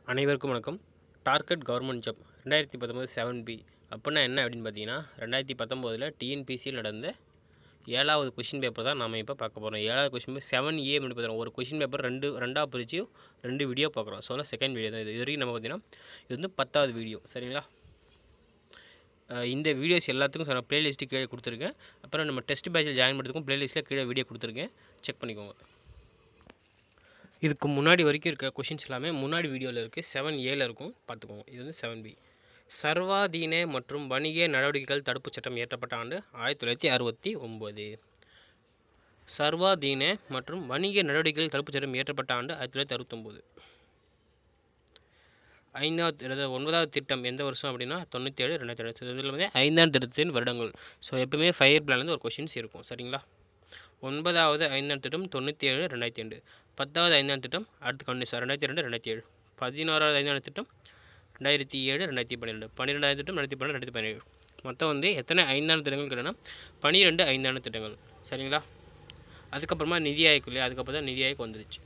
அனைவருக்கும் வணக்கம் target government job ரெண்டாயிரத்தி பத்தொம்போது செவன் பி அப்படின்னா என்ன அப்படின்னு பார்த்தீங்கன்னா ரெண்டாயிரத்தி பத்தொம்போதில் டிஎன்பிசியில் நடந்த ஏழாவது கொஷின் பேப்பர் தான் நாம் இப்போ பார்க்க போகிறோம் ஏழாவது கொஷின் பேப்பர் செவன் ஏ அப்படின்னு பார்த்துறோம் ஒரு கொஷின் பேப்பர் ரெண்டு ரெண்டாக பிரித்து ரெண்டு வீடியோ பார்க்குறோம் ஸோ செகண்ட் வீடியோ தான் இது இது வரைக்கும் நம்ம பார்த்தீங்கன்னா இது வந்து பத்தாவது வீடியோ சரிங்களா அஹ் இந்த வீடியோஸ் எல்லாத்துக்கும் சொன்ன ப்ளேலிஸ்ட்டு கீழே கொடுத்துருக்கேன் அப்புறம் நம்ம டெஸ்ட் பேட்சில் ஜாயின் பண்ணுறதுக்கும் ப்ளேலிஸ்ட்டில் கீழே வீடியோ கொடுத்துருக்கேன் செக் பண்ணிக்கோங்க இதுக்கு முன்னாடி வரைக்கும் இருக்க கொஷின்ஸ் எல்லாமே முன்னாடி வீடியோவில் இருக்குது செவன் ஏல இருக்கும் பார்த்துக்கோங்க இது வந்து செவன் பி சர்வாதீன மற்றும் வணிக நடவடிக்கைகள் தடுப்புச் சட்டம் இயற்றப்பட்ட ஆண்டு ஆயிரத்தி தொள்ளாயிரத்தி அறுபத்தி ஒம்பது சர்வாதீன மற்றும் வணிக நடவடிக்கைகள் தடுப்புச் சட்டம் இயற்றப்பட்ட ஆண்டு ஆயிரத்தி தொள்ளாயிரத்தி அறுபத்தொம்போது ஐந்தாவது அதாவது ஒன்பதாவது திட்டம் எந்த வருஷம் அப்படின்னா தொண்ணூற்றி ஏழு ரெண்டாயிரத்தி ரெண்டு இதில் வந்து ஐந்தாம் திட்டத்தின் வருடங்கள் ஸோ எப்பவுமே ஃபயர் பிளான்லேருந்து ஒரு கொஷின்ஸ் இருக்கும் சரிங்களா ஒன்பதாவது ஐந்தாம் திட்டம் தொண்ணூற்றி ஏழு ரெண்டாயிரத்தி ரெண்டு பத்தாவது ஐந்தாம் திட்டம் அடுத்து கண்டிஷன் ரெண்டாயிரத்தி ரெண்டு ரெண்டாயிரத்தி ஏழு பதினோராவது ஐந்தாம் திட்டம் ரெண்டாயிரத்தி ஏழு ரெண்டாயிரத்தி பன்னிரெண்டு பன்னிரெண்டாயிரம் திட்டம் ரெண்டாயிரத்தி பன்னெண்டு ரெண்டாயிரத்தி பதினேழு மொத்தம் வந்து எத்தனை ஐந்தாண்டு திட்டங்கள் கேட்டோன்னா பன்னிரெண்டு ஐந்தாண்டு திட்டங்கள் சரிங்களா அதுக்கப்புறமா நிதி ஆயோக் இல்லையா அதுக்கப்புறம் தான் நிதி ஆயோக் வந்துருச்சு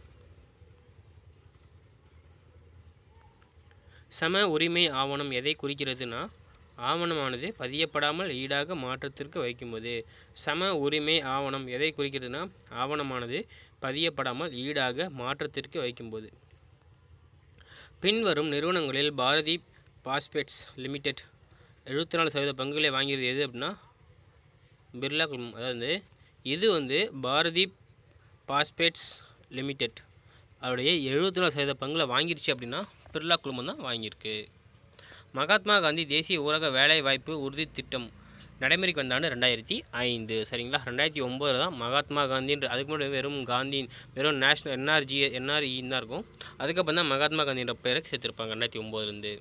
சம உரிமை ஆவணம் எதை குறிக்கிறதுனா ஆவணமானது பதியப்படாமல் ஈடாக மாற்றத்திற்கு வைக்கும்போது சம உரிமை ஆவணம் எதை குறிக்கிறதுனா ஆவணமானது பதியப்படாமல் ஈடாக மாற்றத்திற்கு வைக்கும்போது பின்வரும் நிறுவனங்களில் பாரதி பாஸ்பேட்ஸ் லிமிடெட் எழுபத்தி நாலு சதவீத பங்குகளை வாங்கியது எது அப்படின்னா பிர்லா குழுமம் அதாவது இது வந்து பாரதி பாஸ்பேட்ஸ் லிமிடெட் அவருடைய எழுபத்தி நாலு சதவீத பங்குல வாங்கிருச்சு அப்படின்னா பிர்லா குழுமம் தான் வாங்கியிருக்கு மகாத்மா காந்தி தேசிய ஊரக வேலைவாய்ப்பு உறுதி திட்டம் நடைமுறைக்கு வந்த ஆண்டு ரெண்டாயிரத்தி ஐந்து சரிங்களா ரெண்டாயிரத்தி ஒம்போதில் தான் மகாத்மா காந்தின்ற அதுக்கு முன்னாடி வெறும் காந்தி வெறும் நேஷ்னல் என்ஆர்ஜி என்ஆர்இன்னு தான் இருக்கும் அதுக்கப்புறம் தான் மகாத்மா காந்தின்ற பேரை சேர்த்துருப்பாங்க ரெண்டாயிரத்தி ஒம்போதுலேருந்து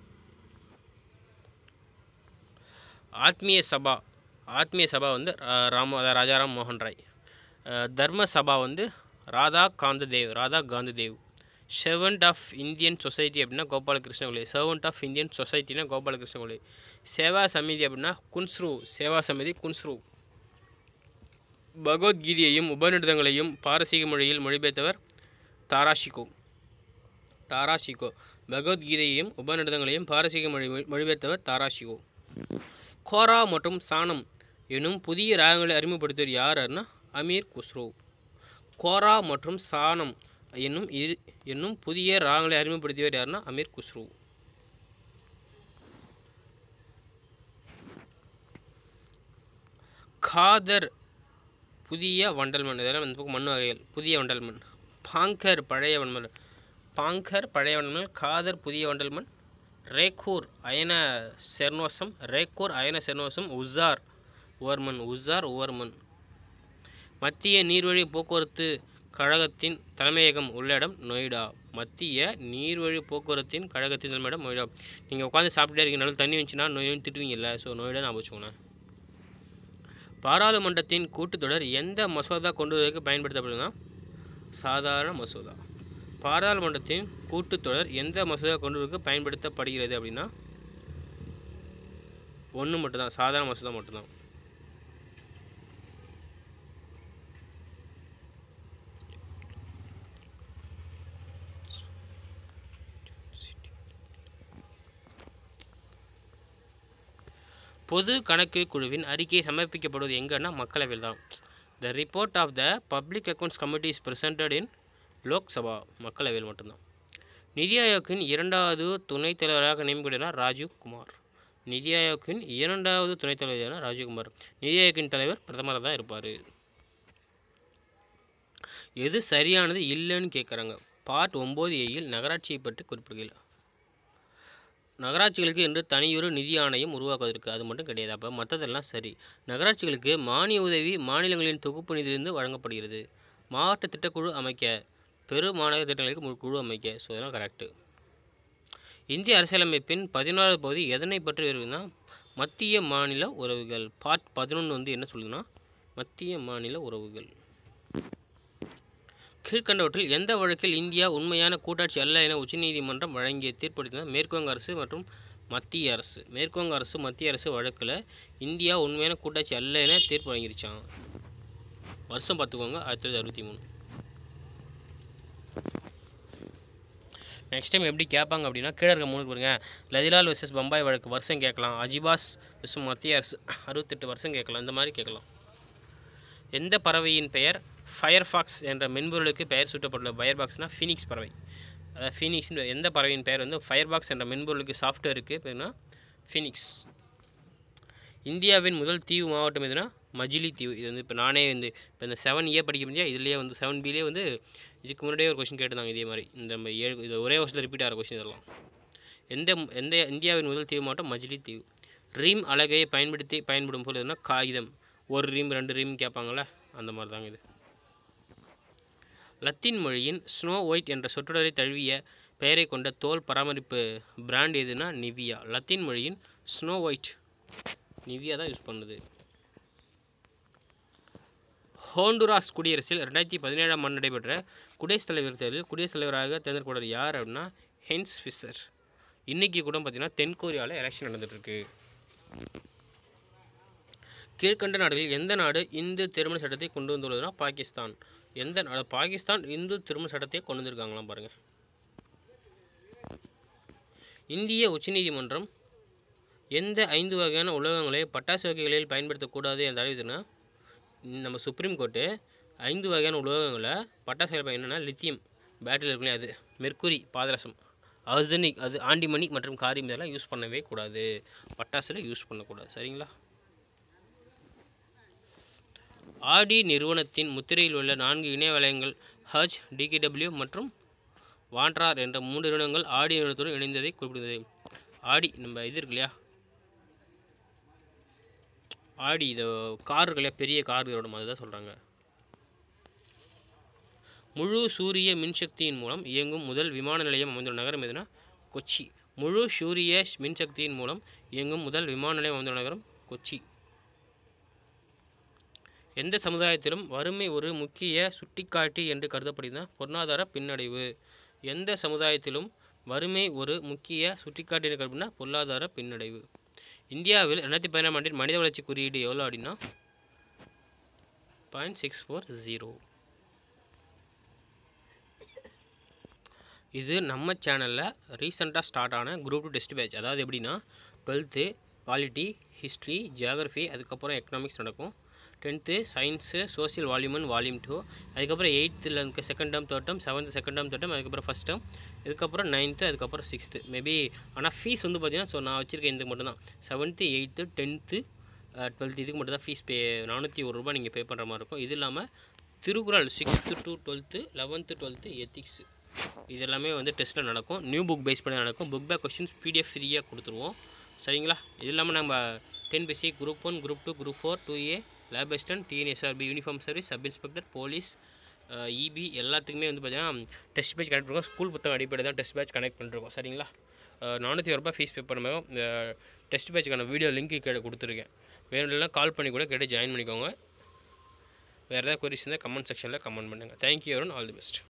ஆத்மீய சபா ஆத்மீய சபா வந்து ரா- ராம அதாவது ராஜாராம் மோகன் ராய் அஹ் தர்ம சபா வந்து Radha Kantadev Radha Kantadev servant of Indian society அப்படின்னா Gopalakrishna Gokhale servant of Indian சொசைட்டினா கோபாலகிருஷ்ண கோலே சேவா சமிதி அப்படின்னா குன்ஸ்ரு சேவா சமிதி குன்ஸ்ரு பகவத்கீதையையும் உபநிடதங்களையும் பாரசீக மொழியில் மொழிபெயர்த்தவர் தாராஷிகோ தாராஷிகோ பகவத்கீதையையும் உபநிடதங்களையும் பாரசீக மொழி மொழிபெயர்த்தவர் தாராஷிகோ கோரா மற்றும் சானம் எனும் புதிய ராகங்களை அறிமுகப்படுத்தியவர் யாருன்னா அமீர் குஸ்ரோ கோரா மற்றும் சானம் என்னும் இரு என்னும் புதிய ராகங்களை அறிமுகப்படுத்தியவர் யாருன்னா அமீர் குஸ்ரோ காதர் புதிய வண்டல்மண் இதெல்லாம் வந்து பக்கம் மண் வகைகள் புதிய வண்டல்மண் பாங்கர் பழைய வண்டல் பாங்கர் பழைய வண்டல்மண் காதர் புதிய வண்டல்மண் ரேக்கூர் அயன செர்னோசம் ரேக்கூர் அயன செர்னோசம் உசார் உவர்மன் உசார் உவர்மன் மத்திய நீர்வழி போக்குவரத்து கழகத்தின் தலைமையகம் உள்ள இடம் நொய்டா மத்திய நீர்வழி போக்குவரத்தின் கழகத்தின் தலைமையிடம் நொய்டா நீங்கள் உட்காந்து சாப்பிட்டே இருக்கீங்க நல்ல தண்ணி வந்துச்சுன்னா நொய்னு திட்டுவீங்கல்ல ஸோ நொய்டா நான் வச்சுக்கோங்க பாராளுமன்றத்தின் கூட்டுத்தொடர் எந்த மசோதா கொண்டு வருவதற்கு பயன்படுத்தப்படுதுன்னா சாதாரண மசோதா பாராளுமன்றத்தின் கூட்டுத்தொடர் எந்த மசோதா கொண்டு வருவதற்கு பயன்படுத்தப்படுகிறது அப்படின்னா ஒன்று மட்டும்தான் சாதாரண மசோதா மட்டும்தான் பொது கணக்கு குழுவின் அறிக்கை சமர்ப்பிக்கப்படுவது எங்கன்னா மக்களவையில் தான் the report of the public accounts committee is presented in Lok Sabha மக்களவையில் மட்டும்தான் நிதி ஆயோக்கின் இரண்டாவது துணைத் தலைவராக நியமிக்கப்படுகிறார் ராஜீவ் குமார் நிதி ஆயோக்கின் இரண்டாவது துணைத் தலைவரான ராஜீவ் குமார் நிதி ஆயோக்கின் தலைவர் பிரதமராக தான் இருப்பார் எது சரியானது இல்லைன்னு கேட்குறாங்க பார்ட் ஒம்பது ஏயில் நகராட்சியை பற்றி குறிப்பிடுகையில் நகராட்சிகளுக்கு என்று தனியொரு நிதி ஆணையம் உருவாக்குவதற்கு அது மட்டும் கிடையாது அப்போ மற்றதெல்லாம் சரி நகராட்சிகளுக்கு மானிய உதவி மாநிலங்களின் தொகுப்பு நிதியிலிருந்து வழங்கப்படுகிறது மாவட்ட திட்டக்குழு அமைக்க பெரு மாநகர திட்டங்களுக்கு ஒரு குழு அமைக்க ஸோ இதெல்லாம் கரெக்டு இந்திய அரசியலமைப்பின் பதினோராவது பகுதி எதனை பற்றி வருதுன்னா மத்திய மாநில உறவுகள் பார்ட் பதினொன்று வந்து என்ன சொல்லுதுன்னா மத்திய மாநில உறவுகள் கீழ்கண்டவற்றில் எந்த வழக்கில் இந்தியா உண்மையான கூட்டாட்சி அல்ல என உச்சநீதிமன்றம் வழங்கிய தீர்ப்பளித்தது மேற்குவங்க அரசு மற்றும் மத்திய அரசு மேற்குவங்க அரசு மத்திய அரசு வழக்கில் இந்தியா உண்மையான கூட்டாட்சி அல்ல என தீர்ப்பு வழங்கிருச்சாங்க வருஷம் பார்த்துக்கோங்க ஆயிரத்தி தொள்ளாயிரத்தி அறுபத்தி மூணு நெக்ஸ்ட் டைம் எப்படி கேட்பாங்க அப்படின்னா கீழே இருக்க மூணு பாருங்க லதிலால் வெர்சஸ் பம்பாய் வழக்கு வருஷம் கேட்கலாம் அஜிபாஸ் வெர்சஸ் மத்திய அரசு அறுபத்தெட்டு வருஷம் கேட்கலாம் இந்த மாதிரி கேட்கலாம் எந்த பறவையின் பெயர் ஃபயர்ஃபாக்ஸ் என்ற மென்பொருளுக்கு பெயர் சூட்டப்பட்டுள்ள ஃபயர்பாக்ஸ்னால் ஃபீனிக்ஸ் பறவை அதாவது ஃபீனிக்ஸ் எந்த பறவையின் பெயர் வந்து ஃபயர்பாக்ஸ் என்ற மென்பொருளுக்கு சாஃப்ட்வேருக்கு பேர்னா ஃபீனிக்ஸ் இந்தியாவின் முதல் தீவு மாவட்டம் எதுனா மஜிலி தீவு இது வந்து இப்போ நானே வந்து இப்போ இந்த செவன் ஏ படிக்க முடியாது இதுலேயே வந்து செவன் பிலேயே வந்து இதுக்கு முன்னாடியே ஒரு கொஸ்டின் கேட்டிருந்தாங்க இதே மாதிரி இந்த நம்ம ஏழு இது ஒரே வருஷத்தில் ரிப்பீட் ஆகிற கொஸ்டின் இதெல்லாம் எந்த எந்த இந்தியாவின் முதல் தீவு மாவட்டம் மஜிலி தீவு ரீம் அலகையை பயன்படுத்தி பயன்படும் போது எதுனா காகிதம் ஒரு ரீம் ரெண்டு ரீம் கேட்பாங்கள்ல அந்த மாதிரி தாங்க இது லத்தீன் மொழியின் ஸ்னோ ஒயிட் என்ற சொற்றொடரை தழுவிய பெயரை கொண்ட தோல் பராமரிப்பு பிராண்ட் எதுனா நிவியா லத்தீன் மொழியின் ஸ்னோ ஒயிட் நிவியா தான் யூஸ் பண்ணுது ஹோண்டுராஸ் குடியரசில் ரெண்டாயிரத்தி பதினேழாம் ஆண்டு நடைபெற்ற குடியரசுத் தலைவர் தேர்தலில் குடியரசுத் தலைவராக தேர்ந்தெடுக்கப்பட்டது யார் அப்படின்னா ஹென்ஸ் ஃபிஷர் இன்றைக்கி கூட பார்த்திங்கன்னா தென்கொரியாவில் எலெக்ஷன் நடந்துகிட்ருக்கு கீழ்கண்ட நாடுகளில் எந்த நாடு இந்து திருமண சட்டத்தை கொண்டு வந்துள்ளதுன்னா பாகிஸ்தான் எந்த நாடு பாகிஸ்தான் இந்து திருமண சட்டத்தை கொண்டு வந்திருக்காங்களாம் பாருங்கள் இந்திய உச்சநீதிமன்றம் எந்த ஐந்து வகையான உலோகங்களை பட்டாசு வகைகளில் பயன்படுத்தக்கூடாது என்று அறிவித்துனா நம்ம சுப்ரீம் கோர்ட்டு ஐந்து வகையான உலோகங்களை பட்டாசு வகைகள் என்னென்னா லித்தியம் பேட்டரியில் இருக்குல்லையா அது மெர்க்குரி பாதரசம் அர்சனிக் அது ஆண்டிமணி மற்றும் காரியம் இதெல்லாம் யூஸ் பண்ணவே கூடாது பட்டாசில் யூஸ் பண்ணக்கூடாது சரிங்களா ஆடி நிறுவனத்தின் முத்திரையில் உள்ள நான்கு இணைய வலயங்கள் ஹஜ் டிகேடபிள்யூ மற்றும் வாண்ட்ரார் என்ற மூன்று நிறுவனங்கள் ஆடி நிறுவனத்துடன் இணைந்ததை குறிப்பிடுகிறது ஆடி நம்ம இது இருக்கு இல்லையா ஆடி இது கார் இருக்கு இல்லையா பெரிய கார் நிறுவனம் அதுதான் சொல்கிறாங்க முழு சூரிய மின்சக்தியின் மூலம் இயங்கும் முதல் விமான நிலையம் அமைந்துள்ள நகரம் எதுனா கொச்சி முழு சூரிய மின்சக்தியின் மூலம் இயங்கும் முதல் விமான நிலையம் அமைந்துள்ள நகரம் கொச்சி எந்த சமுதாயத்திலும் வறுமை ஒரு முக்கிய சுட்டிக்காட்டி என்று கருதப்படுகிறது பொருளாதார பின்னடைவு எந்த சமுதாயத்திலும் வறுமை ஒரு முக்கிய சுட்டிக்காட்டி என்று கருதப்படுனா பொருளாதார பின்னடைவு இந்தியாவில் ரெண்டாயிரத்தி பதினாம் ஆண்டில் மனித வளர்ச்சி குறியீடு எவ்வளோ அப்படின்னா பாயிண்ட் சிக்ஸ் ஃபோர் ஜீரோ இது நம்ம சேனலில் ரீசெண்டாக ஸ்டார்ட் ஆன குரூப் டூ டெஸ்ட் பேட்ச் அதாவது எப்படின்னா டுவெல்த்து பாலிட்டி ஹிஸ்ட்ரி ஜியாகிரஃபி அதுக்கப்புறம் எக்கனாமிக்ஸ் நடக்கும் tenth science social volume one volume two அதுக்கப்புறம் எயித்தில் இருக்க second term third term seventh second term third term அதுக்கப்புறம் ஃபஸ்ட் டேர்ம் இதுக்கப்புறம் நைன்த்து அதுக்கப்புறம் சிக்ஸ்த்து மேபி ஆனால் ஃபீஸ் வந்து பார்த்தீங்கன்னா ஸோ நான் வச்சுருக்கேன் இதுக்கு மட்டும்தான் செவன்த்து எயித்து டென்த்து டுவெல்த்து இதுக்கு மட்டும் தான் ஃபீஸ் பே நானூற்றி ஒரு ரூபாய் நீங்கள் பே பண்ணுற மாதிரி இருக்கும் இது இல்லாமல் Thirukkural sixth to twelfth eleventh twelfth ethics இது எல்லாமே வந்து டெஸ்ட்டில் நடக்கும் நியூ புக் பேஸ் பண்ணி நடக்கும் புக் பேக் கொஷின்ஸ் பிடிஎஃப் ஃப்ரீயாக கொடுத்துருவோம் சரிங்களா இது இல்லாமல் நம்ம TNPSC group one group two group four two A lab assistant TNSRB uniform service sub inspector police EB எல்லாத்துக்குமே வந்து பார்த்தீங்கன்னா டெஸ்ட் பேட்ச் கனெக்ட் பண்ணுவோம் ஸ்கூல் புத்தகம் அடிப்படை தான் டெஸ்ட் பேட்ச் கனெக்ட் பண்ணிருக்கோம் சரிங்களா நானூற்றி ஒரு ரூபாய் ஃபீஸ் பே பண்ணும்போது இந்த டெஸ்ட் பேட்சுக்கான வீடியோ லிங்க் கேட்டு கொடுத்துருக்கேன் வேணும்னா கால் பண்ணி கூட கேட்டு ஜாயின் பண்ணிக்கோங்க வேறு ஏதாவது கொரிஸ் இருந்தால் கமெண்ட் செக்ஷனில் கமெண்ட் பண்ணுங்கள் thank you Arun all the best